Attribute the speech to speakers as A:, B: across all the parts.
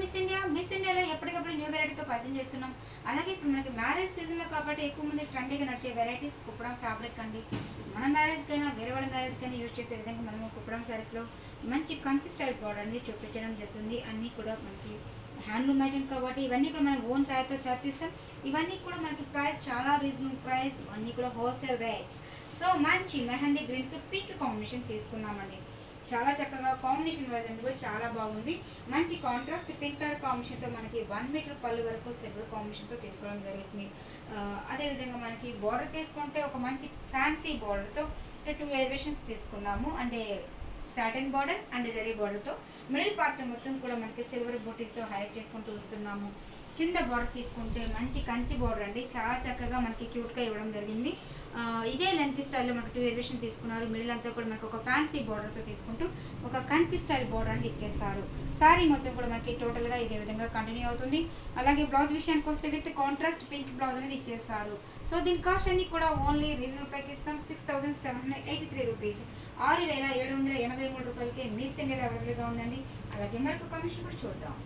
A: miss India miss ఇండియాలో ఎప్పటికప్పుడు new వెరైటీతో పరిచయం చేస్తున్నాం అలాగే ఇప్పుడు మనకి మ్యారేజ్ సీజన్లో కాబట్టి ఎక్కువ మంది ట్రెండీగా నడిచే వెరైటీస్ కుప్పడం ఫ్యాబ్రిక్ అండి మన మ్యారేజ్కైనా వేరే వాళ్ళ మ్యారేజ్కైనా యూజ్ చేసే విధంగా మనము కుప్పడం శారీస్లో మంచి కంచి స్టైల్ పౌడర్ అనేది చూపించడం జరుగుతుంది అన్నీ కూడా మనకి హ్యాండ్లూమ్ ఐటమ్ కాబట్టి ఇవన్నీ కూడా మనం ఓన్ తయారుతో చేపిస్తాం ఇవన్నీ కూడా మనకి ప్రైస్ చాలా రీజనబుల్ ప్రైస్ అన్నీ కూడా హోల్సేల్ రేట్ సో మంచి మెహందీ గ్రీన్కి పింక్ కాంబినేషన్ తీసుకున్నామండి చాలా చక్కగా కాంబినేషన్ వైజ్ అనేది కూడా చాలా బాగుంది మంచి కాంట్రాస్ట్ పింక్ కలర్ కాంబినేషన్తో మనకి వన్ మీటర్ పళ్ళు వరకు సిల్వర్ కాంబినేషన్తో తీసుకోవడం జరుగుతుంది ఆ, అదేవిధంగా మనకి బార్డర్ తీసుకుంటే ఒక మంచి ఫ్యాన్సీ బార్డర్తో టూ ఎలివేషన్స్ తీసుకున్నాము అంటే సాటన్ బార్డర్ అండ్ జరీ బార్డర్తో మిడిల్ పార్ట్ మొత్తం కూడా మనకి సిల్వర్ బూటీస్తో హైలైట్ చేసుకుంటూ వస్తున్నాము కింద బార్డర్ తీసుకుంటే మంచి కంచి బార్డర్ అండి చాలా చక్కగా మనకి క్యూట్గా ఇవ్వడం జరిగింది ఆ, ఇదే లెంత్ స్టైల్లో మనకి టూ ఎలివేషన్ తీసుకున్నారు మిడిల్ అంతా కూడా మనకి ఒక ఫ్యాన్సీ బార్డర్తో తీసుకుంటూ ఒక కంచి స్టైల్ బార్డర్ అనేది ఇచ్చేస్తారు శారీ మొత్తం కూడా మనకి టోటల్గా ఇదే విధంగా కంటిన్యూ అవుతుంది అలాగే బ్లౌజ్ విషయానికి వస్తే విత్ కాంట్రాస్ట్ పింక్ బ్లౌజ్ అనేది ఇచ్చేస్తారు సో దీని కాస్ట్ అన్ని కూడా ఓన్లీ రీజనబుల్ ప్రైస్ ఇస్తాం six thousand seven hundred eighty three rupees ఆరు వేల ఏడు వందల ఎనభై మూడు రూపాయలకి మీ సింగిల్ అవైలబుల్గా ఉందండి అలాగే మరొక కమిషన్ కూడా చూద్దాం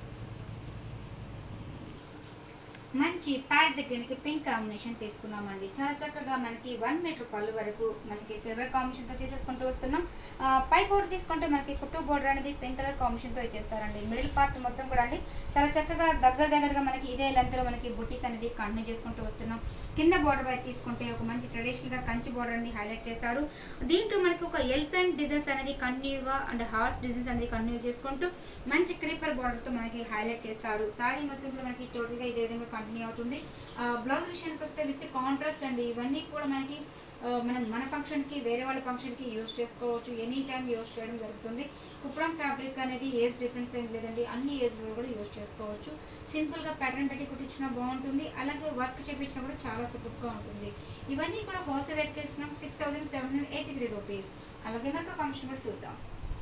A: మంచి ప్యాడ్ గ్రీన్కి పింక్ కాంబినేషన్ తీసుకున్నామండి చాలా చక్కగా మనకి వన్ మీటర్ పళ్ళు వరకు మనకి సిల్వర్ కాంబినేషన్తో తీసేసుకుంటూ వస్తున్నాం ఆ, పై బోర్డర్ తీసుకుంటే మనకి కుట్టు బోర్డర్ అనేది పింక్ కలర్ కాంబినేషన్తో ఇచ్చేస్తారండి మిడిల్ పార్ట్ మొత్తం కూడా అండి చాలా చక్కగా దగ్గర దగ్గరగా మనకి ఇదే లెంత్లో మనకి బుట్టీస్ అనేది కంటిన్యూ చేసుకుంటూ వస్తున్నాం కింద బోర్డర్ వైపు తీసుకుంటే ఒక మంచి ట్రెడిషనల్గా కంచి బోర్డర్ అనేది హైలైట్ చేశారు దీంట్లో మనకి ఒక ఎలిఫెంట్ డిజైన్స్ అనేది కంటిన్యూగా అండ్ హార్స్ డిజైన్స్ అనేది కంటిన్యూ చేసుకుంటూ మంచి క్రీపర్ బార్డర్తో మనకి హైలైట్ చేశారు సారీ మొత్తం కూడా మనకి టోటల్గా ఇదే విధంగా కంటిన్యూ అవుతుంది బ్లౌజ్ విషయానికి వస్తే విత్ కాంట్రాస్ట్ అండి ఇవన్నీ కూడా మనకి ఆ, మనం మన ఫంక్షన్కి వేరే వాళ్ళ ఫంక్షన్కి యూస్ చేసుకోవచ్చు ఎనీ టైం యూస్ చేయడం జరుగుతుంది కుప్రం ఫ్యాబ్రిక్ అనేది ఏజ్ డిఫరెన్స్ ఏం లేదండి అన్ని ఏజ్లో కూడా యూస్ చేసుకోవచ్చు సింపుల్గా ప్యాటర్న్ పెట్టి కుట్టించినా బాగుంటుంది అలాగే వర్క్ చేపించినా కూడా చాలా సూపర్గా ఉంటుంది ఇవన్నీ కూడా హోల్సేల్ రేట్కి ఇస్తున్నాం six thousand seven hundred eighty three rupees అలాగే మనకు కమిషన్ కూడా చూద్దాం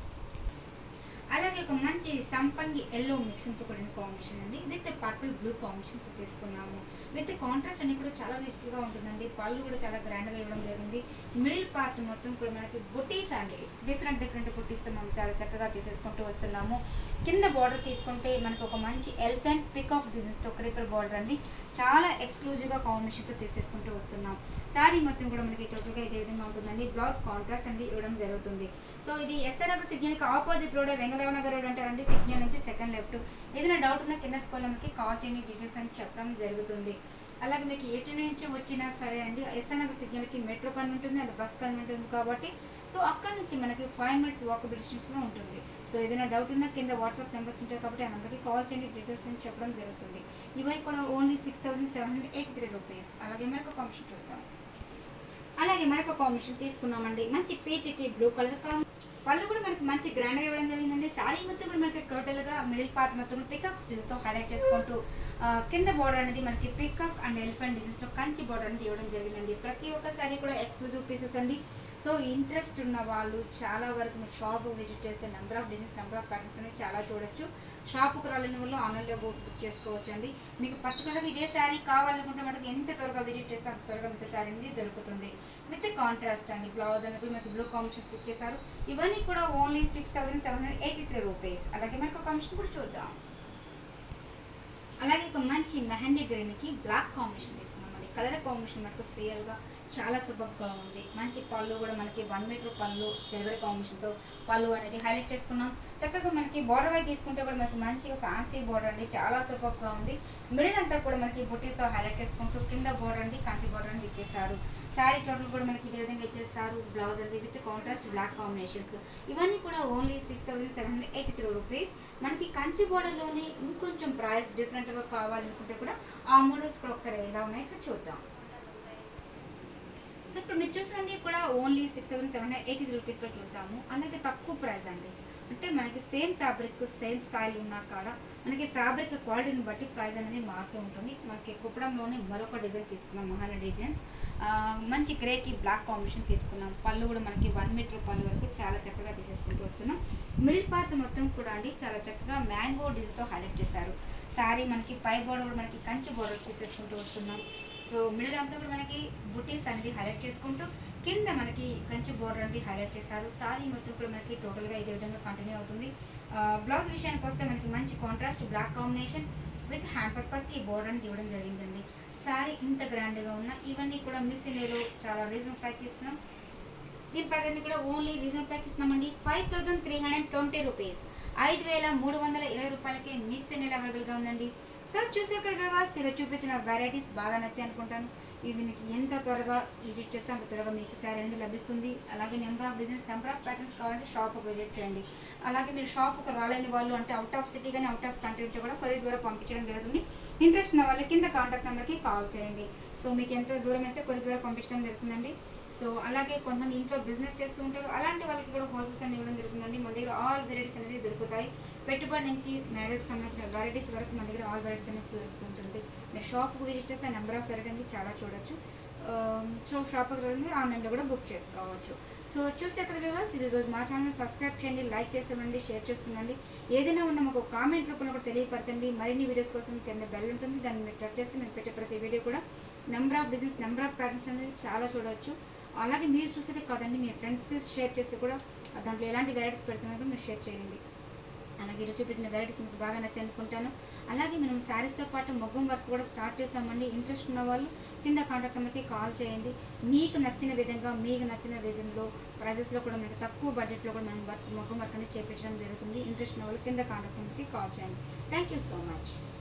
A: అలాగే ఒక మంచి సంపంగి ఎల్లో మిక్సింగ్తో కూడిన కాంబినేషన్ అండి విత్ పర్పుల్ బ్లూ కాంబినేషన్తో తీసుకున్నాము విత్ కాంట్రాస్ట్ అన్ని కూడా చాలా యూస్ఫుల్గా ఉంటుందండి పళ్ళు కూడా చాలా గ్రాండ్గా ఇవ్వడం జరిగింది మిడిల్ పార్ట్ మొత్తం కూడా మనకి బుటీస్ అండి డిఫరెంట్ డిఫరెంట్ బుటీస్తో మనం చాలా చక్కగా తీసేసుకుంటూ వస్తున్నాము కింద బార్డర్ తీసుకుంటే మనకు ఒక మంచి ఎలిఫెంట్ పికాక్ డిజైన్స్తో క్రీపర్ బార్డర్ అండి చాలా ఎక్స్క్లూజివ్గా కాంబినేషన్తో తీసేసుకుంటూ వస్తున్నాం శారీ మొత్తం కూడా మనకి టోటల్గా ఇదే విధంగా ఉంటుందండి బ్లౌజ్ కాంట్రాస్ట్ అనేది ఇవ్వడం జరుగుతుంది సో ఇది ఎస్ఆర్ఎఫ్ సిగ్నల్కి opposite road Vengalrao Nagar road అంటారండి సిగ్నల్ నుంచి సెకండ్ లెఫ్ట్ ఏదైనా డౌట్ ఉన్న కింద స్కూల్ మనకి కాల్ చేయండి డీటెయిల్స్ అని చెప్పడం జరుగుతుంది అలాగే మీకు ఎటు నుంచి వచ్చినా సరే అండి ఎస్ఆర్ఎఫ్ సిగ్నల్కి మెట్రో కన్ ఉంటుంది అండ్ బస్ కన్ ఉంటుంది కాబట్టి సో అక్కడ నుంచి మనకి ఫైవ్ మినిట్స్ వాకబుల్ డిస్టెన్స్లో ఉంటుంది సో ఏదైనా డౌట్ ఉన్నా కింద వాట్సాప్ నెంబర్స్ ఉంటాయి కాబట్టి ఆ నెంబర్కి కాల్ చేయండి డీటెయిల్స్ అని చెప్పడం జరుగుతుంది ఇవై కూడా only six thousand seven hundred eighty three rupees అలాగే మరొక కాంబినేషన్ చూద్దాం అలాగే మరొక కాంబినేషన్ తీసుకున్నామండి మంచి పీచ్కి బ్లూ కలర్ కాంబినేషన్ పళ్ళు కూడా మనకి మంచి గ్రాండ్గా ఇవ్వడం జరిగిందండి శారీ మొత్తం కూడా మనకి టోటల్గా మిడిల్ పార్ట్ మొత్తం పికాక్స్ డిజైన్తో హైలైట్ చేసుకుంటూ ఆ, కింద బార్డర్ అనేది మనకి పికాక్ అండ్ ఎలిఫెంట్ డిజైన్స్లో కంచి బార్డర్ అనేది ఇవ్వడం జరిగిందండి ప్రతి ఒక్క శారీ కూడా ఎక్స్క్లూజివ్ పీసెస్ అండి సో ఇంట్రెస్ట్ ఉన్న వాళ్ళు చాలా వరకు మీరు షాప్ విజిట్ చేస్తే number of designs number of patterns అనేది చాలా చూడొచ్చు షాప్కి రాలేని వాళ్ళు ఆన్లైన్లో బుక్ చేసుకోవచ్చు అండి మీకు పర్టికులర్గా ఇదే శారీ కావాలనుకుంటే మనకి ఎంత త్వరగా విజిట్ చేస్తే అంత త్వరగా మీకు శారీ అనేది దొరుకుతుంది విత్ కాంట్రాస్ట్ అండి బ్లౌజ్ అనేది మనకి బ్లూ కాంబినేషన్ ఇచ్చేసారు ఇవన్నీ కూడా only six thousand seven hundred eighty three rupees అలాగే మనకు కాంబినేషన్ కూడా చూద్దాం అలాగే ఒక మంచి మెహందీ గ్రీన్కి బ్లాక్ కాంబినేషన్ తీసుకున్నామండి కలర్ కాంబినేషన్ మనకు సేల్గా చాలా సూపర్గా ఉంది మంచి పళ్ళు కూడా మనకి వన్ మీటర్ పళ్ళు సిల్వర్ కాంబినేషన్తో పళ్ళు అనేది హైలైట్ చేసుకున్నాం చక్కగా మనకి బార్డర్ వైపు తీసుకుంటే కూడా మనకి మంచిగా ఫ్యాన్సీ బార్డర్ అండి చాలా సూపర్గా ఉంది మిడిల్ అంతా కూడా మనకి బుట్టీస్తో హైలైట్ చేసుకుంటూ కింద బార్డర్ అండి కంచి బార్డర్ అనేది ఇచ్చేసారు శారీ టోటల్ కూడా మనకి ఇదే విధంగా ఇచ్చేస్తారు బ్లౌజ్ అనేది విత్ కాంట్రాస్ట్ బ్లాక్ కాంబినేషన్స్ ఇవన్నీ కూడా only six thousand seven hundred eighty three rupees మనకి కంచి బోర్డర్లోనే ఇంకొంచెం ప్రైస్ డిఫరెంట్గా కావాలనుకుంటే కూడా ఆ మోడల్స్ కూడా ఒకసారి ఎలా ఉన్నాయో ఒకసారి చూద్దాం సో ఇప్పుడు మీరు చూసినవి కూడా only six seven seven eighty రూపీస్లో చూసాము అలాగే తక్కువ ప్రైస్ అండి అంటే మనకి సేమ్ ఫ్యాబ్రిక్ సేమ్ స్టైల్ ఉన్నా కూడా మనకి ఫ్యాబ్రిక్ క్వాలిటీని బట్టి ప్రైస్ అనేది మారుతూ ఉంటుంది మనకి కుప్పడంలోనే మరొక డిజైన్ తీసుకున్నాం మహాన డిజైన్స్ ఆ, మంచి గ్రేకి బ్లాక్ కాంబినేషన్ తీసుకున్నాం పళ్ళు కూడా మనకి వన్ మీటర్ పళ్ళు వరకు చాలా చక్కగా తీసేసుకుంటూ వస్తున్నాం మిడిల్ పార్ట్ మొత్తం కూడా అండి చాలా చక్కగా మ్యాంగో డిజైన్తో హైలైట్ చేశారు శారీ మనకి పై బోర్డర్ కూడా మనకి కంచి బోర్డర్ తీసేసుకుంటూ వస్తున్నాం సో మిడిల్ అంతా కూడా మనకి బుటీస్ అనేది హైలైట్ చేసుకుంటూ కింద మనకి కంచి బోర్డర్ అనేది హైలైట్ చేశారు సారీ మొత్తం కూడా మనకి టోటల్గా ఇదే విధంగా కంటిన్యూ అవుతుంది బ్లౌజ్ విషయానికి వస్తే మనకి మంచి contrast black combination with hand పర్పస్కి బోర్డర్ అనేది ఇవ్వడం జరిగిందండి సారీ ఇంత గ్రాండ్గా ఉన్న ఇవన్నీ కూడా మిస్ ఇండియాలో చాలా రీజన్ ప్రైస్ ఇస్తున్నాం దీని ప్రైస్ కూడా ఓన్లీ రీజన్ ప్రైస్ ఇస్తున్నామండి five thousand three hundred twenty rupees ఐదు వేల మూడు వందల ఇరవై రూపాయలకే మిస్ ఇండియాలో అవైలబుల్గా ఉందండి సార్ చూసే కదా మీరు చూపించిన వెరైటీస్ బాగా నచ్చాయి అనుకుంటాను ఇది మీకు ఎంత త్వరగా విజిట్ చేస్తే అంత త్వరగా మీకు శారీ అనేది లభిస్తుంది అలాగే number of designs number of patterns కావాలంటే షాప్కి విజిట్ చేయండి అలాగే మీరు షాప్కి రాలేని వాళ్ళు అంటే అవుట్ ఆఫ్ సిటీ కానీ అవుట్ ఆఫ్ కంట్రీ నుంచి కూడా కొరియర్ ద్వారా పంపించడం జరుగుతుంది ఇంట్రెస్ట్ ఉన్న వాళ్ళకి కింద కాంటాక్ట్ నెంబర్కి కాల్ చేయండి సో మీకు ఎంత దూరం అయితే కొరియర్ ద్వారా పంపించడం జరుగుతుందండి సో అలాగే కొంతమంది ఇంట్లో బిజినెస్ చేస్తూ ఉంటారు అలాంటి వాళ్ళకి కూడా హోల్సేల్స్ అని ఇవ్వడం జరుగుతుందండి మన దగ్గర ఆల్ వెరైటీస్ అనేది దొరుకుతాయి పెట్టుబడి నుంచి మ్యారేజ్ సంబంధించిన వెరైటీస్ వరకు మన దగ్గర ఆల్ వెరైటీస్ అనేది దొరుకుతుంటుంది మీరు షాప్కి విజిట్ చేస్తే నెంబర్ ఆఫ్ వెరైటీ అనేది చాలా చూడొచ్చు సో షాప్కి వెళ్ళి ఆన్లైన్లో కూడా బుక్ చేసుకోవచ్చు సో చూసే కదా వివాస్ ఈరోజు మా ఛానల్ సబ్స్క్రైబ్ చేయండి లైక్ చేస్తామండి షేర్ చేస్తుండండి ఏదైనా ఉన్న మాకు కామెంట్ రూపంలో కూడా తెలియపరచండి మరిన్ని వీడియోస్ కోసం కింద బెల్ ఉంటుంది దాన్ని మీరు టచ్ చేస్తే మేము పెట్టే ప్రతి వీడియో కూడా number of business number of patterns అనేది చాలా చూడవచ్చు అలాగే మీరు చూసేది కాదండి మీ ఫ్రెండ్స్కి షేర్ చేసి కూడా దాంట్లో ఎలాంటి వెరైటీస్ పెడుతున్నారో మీరు షేర్ చేయండి అలాగే ఈరోజు చూపించిన వెరైటీస్ మీకు బాగా నచ్చి అనుకుంటాను అలాగే మనం శారీస్తో పాటు మొగ్గం వర్క్ కూడా స్టార్ట్ చేసామండి ఇంట్రెస్ట్ ఉన్న వాళ్ళు కింద కాంటాక్ట్ నెంబర్కి కాల్ చేయండి మీకు నచ్చిన విధంగా మీకు నచ్చిన రీజన్లో ప్రైజెస్లో కూడా మనకి తక్కువ బడ్జెట్లో కూడా మనం వర్క్ మొగ్గం వర్క్ అనేది చేపించడం జరుగుతుంది ఇంట్రెస్ట్ ఉన్న వాళ్ళు కింద కాంటాక్ట్ నెంబర్కి కాల్ చేయండి థ్యాంక్ యూ సో మచ్